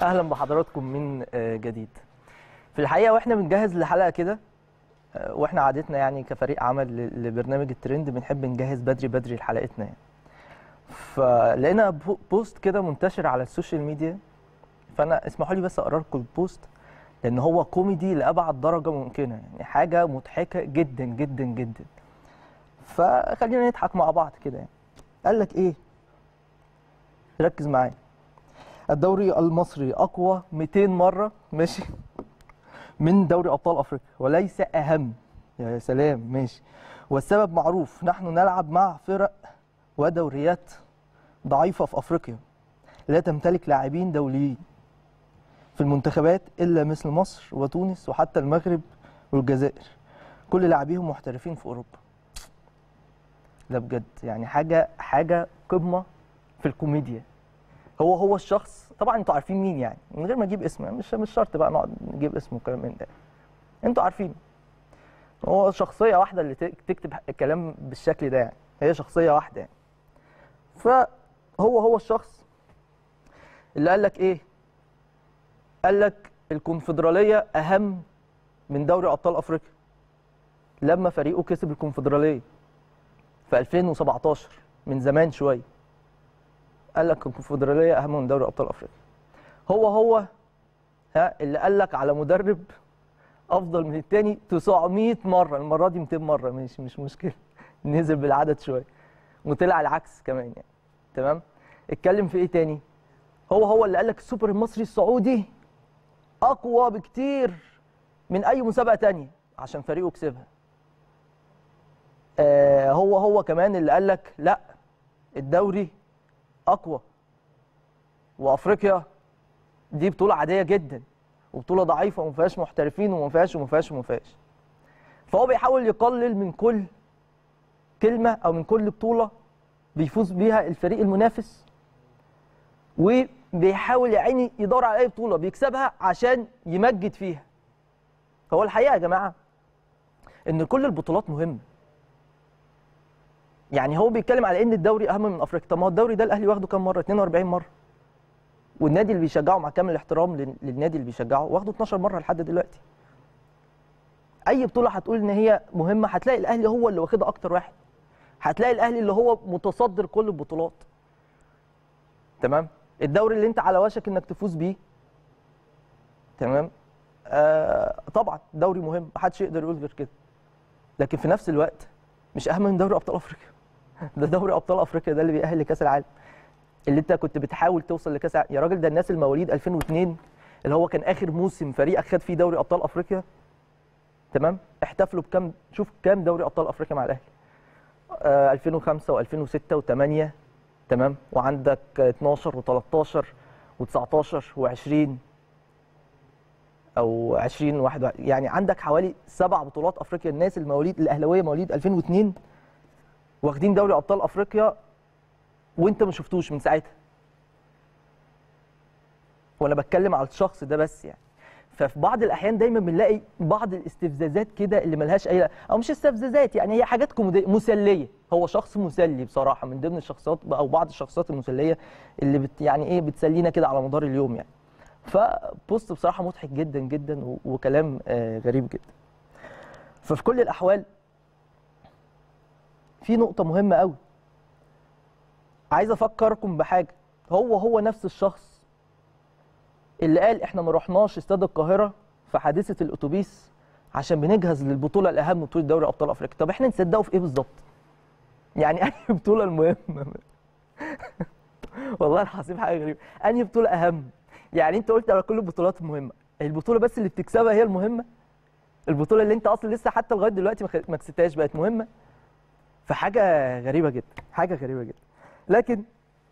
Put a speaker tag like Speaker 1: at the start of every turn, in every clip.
Speaker 1: اهلا بحضراتكم من آه، جديد في الحقيقه واحنا بنجهز لحلقه كده آه، واحنا عادتنا يعني كفريق عمل ل- لبرنامج الترند بنحب نجهز بدري بدري لحلقتنا يعني فلقينا بو- بوست كده منتشر على السوشيال ميديا فانا اسمحوا لي بس اقرا لكم البوست لان هو كوميدي لابعد درجه ممكنه يعني حاجه مضحكه جدا جدا جدا فخلينا نضحك مع بعض كده يعني قال لك ايه ركز معايا الدوري المصري اقوى 200 مره ماشي من دوري ابطال افريقيا وليس اهم يا سلام ماشي والسبب معروف نحن نلعب مع فرق ودوريات ضعيفه في افريقيا لا تمتلك لاعبين دوليين في المنتخبات الا مثل مصر وتونس وحتى المغرب والجزائر كل لاعبيهم محترفين في اوروبا ده بجد يعني حاجه حاجه قمه في الكوميديا هو هو الشخص طبعا انتوا عارفين مين يعني من غير ما اجيب اسمه مش مش شرط بقى نقعد نجيب اسمه وكلام من ده انتوا عارفين هو شخصيه واحده اللي تك- تكتب الكلام بالشكل ده يعني هي شخصيه واحده يعني فهو هو الشخص اللي قال لك ايه قال لك الكونفدراليه اهم من دوري ابطال افريقيا لما فريقه كسب الكونفدراليه في 2017 من زمان شويه قال لك الكونفدراليه اهم من دوري ابطال افريقيا هو هو ها اللي قال لك على مدرب افضل من التاني 900 مره المره دي 200 مره ماشي مش مشكله نزل بالعدد شويه وطلع العكس كمان يعني تمام اتكلم في ايه تاني هو هو اللي قال لك السوبر المصري السعودي اقوى بكتير من اي مسابقه تانية عشان فريقه كسبها آه هو هو كمان اللي قال لك لا الدوري اقوى وافريقيا دي بطوله عاديه جدا وبطوله ضعيفه وما فيهاش محترفين وما فيهاش وما فيهاش وما فيهاش فهو بيحاول يقلل من كل كلمه او من كل بطوله بيفوز بيها الفريق المنافس وبيحاول يا عيني يدور على اي بطوله بيكسبها عشان يمجد فيها هو الحقيقه يا جماعه ان كل البطولات مهمه يعني هو بيتكلم على ان الدوري اهم من افريقيا طب ما هو الدوري ده الاهلي واخده كام مره 42 مره والنادي اللي بيشجعه مع كامل الاحترام لل- للنادي اللي بيشجعه واخده 12 مره لحد دلوقتي اي بطوله هتقول ان هي مهمه هتلاقي الاهلي هو اللي واخدها اكتر واحد هتلاقي الاهلي اللي هو متصدر كل البطولات تمام الدوري اللي انت على وشك انك تفوز بيه تمام آه طبعا دوري مهم محدش يقدر يقول غير كده لكن في نفس الوقت مش اهم من دوري ابطال افريقيا ده دوري ابطال افريقيا ده اللي بيأهل لكاس العالم اللي انت كنت بتحاول توصل لكاس العالم يا راجل ده الناس المواليد 2002 اللي هو كان اخر موسم فريقك خد فيه دوري ابطال افريقيا تمام احتفلوا بكام شوف كام دوري ابطال افريقيا مع الاهلي آه 2005 و2006 و8 تمام وعندك 12 و13 و19 و20 او 20 واحد يعني عندك حوالي سبع بطولات افريقيا الناس المواليد الاهلاويه مواليد 2002 واخدين دوري ابطال افريقيا وانت ما شفتوش من ساعتها وانا بتكلم على الشخص ده بس يعني ففي بعض الاحيان دايما بنلاقي بعض الاستفزازات كده اللي ملهاش اي او مش استفزازات يعني هي حاجات كوميديه مسليه هو شخص مسلي بصراحه من ضمن الشخصيات او بعض الشخصيات المسليه اللي بت يعني ايه بتسلينا كده على مدار اليوم يعني فبوست بصراحه مضحك جدا جدا و- وكلام آه، غريب جدا ففي كل الاحوال في نقطه مهمه قوي عايز افكركم بحاجه هو هو نفس الشخص اللي قال احنا ما رحناش استاد القاهره في حادثه الاتوبيس عشان بنجهز للبطوله الاهم بطوله دوري ابطال افريقيا طب احنا نصدقه في ايه بالظبط يعني انهي بطوله المهمه والله العظيم حاجه غريبه انهي بطوله اهم يعني انت قلت على كل البطولات المهمه البطوله بس اللي بتكسبها هي المهمه البطوله اللي انت اصلا لسه حتى لغايه دلوقتي ما خ- ما كسبتهاش بقت مهمه فحاجه غريبه جدا حاجه غريبه جدا لكن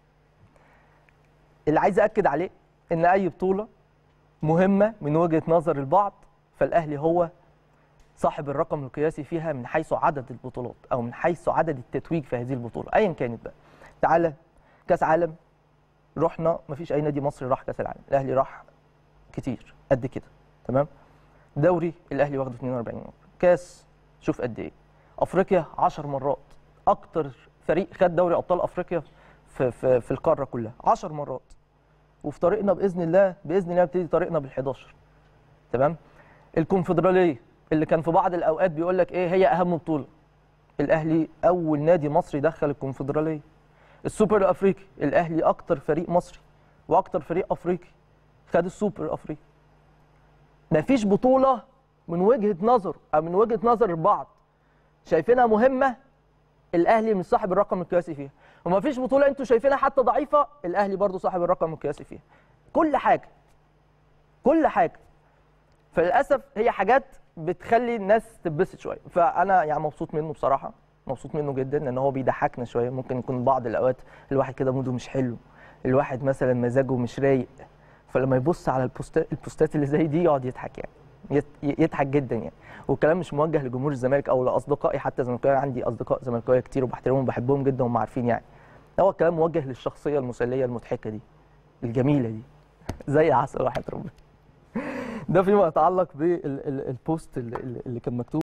Speaker 1: اللي عايز اكد عليه ان اي بطوله مهمه من وجهه نظر البعض فالاهلي هو صاحب الرقم القياسي فيها من حيث عدد البطولات او من حيث عدد التتويج في هذه البطوله ايا كانت بقى تعالى كاس عالم رحنا مفيش اي نادي مصري راح كاس العالم الاهلي راح كتير قد كده تمام دوري الاهلي واخده 42 مره كاس شوف قد ايه افريقيا 10 مرات اكتر فريق خد دوري ابطال افريقيا في في, في القاره كلها 10 مرات وفي طريقنا باذن الله باذن الله نبتدي طريقنا بال11 تمام الكونفدراليه اللي كان في بعض الاوقات بيقول لك ايه هي اهم بطوله الاهلي اول نادي مصري دخل الكونفدراليه السوبر الافريقي الاهلي اكتر فريق مصري واكتر فريق افريقي خد السوبر الافريقي مفيش بطوله من وجهه نظر او من وجهه نظر البعض شايفينها مهمه الاهلي مش صاحب الرقم القياسي فيها ومفيش بطوله انتوا شايفينها حتى ضعيفه الاهلي برضو صاحب الرقم القياسي فيها كل حاجه كل حاجه فللاسف هي حاجات بتخلي الناس تتبسط شويه فانا يعني مبسوط منه بصراحه مبسوط منه جدا لان هو بيضحكنا شويه ممكن يكون بعض الاوقات الواحد كده موده مش حلو الواحد مثلا مزاجه مش رايق فلما يبص على البوستات البوستات اللي زي دي يقعد يضحك يعني يت- يضحك جدا يعني والكلام مش موجه لجمهور الزمالك او لاصدقائي حتى زملكاويه عندي اصدقاء زملكاويه كتير وبحترمهم وبحبهم جدا وهم عارفين يعني هو الكلام موجه للشخصيه المسليه المضحكه دي الجميله دي زي عسل واحد ربنا ده فيما يتعلق بالبوست اللي, اللي كان مكتوب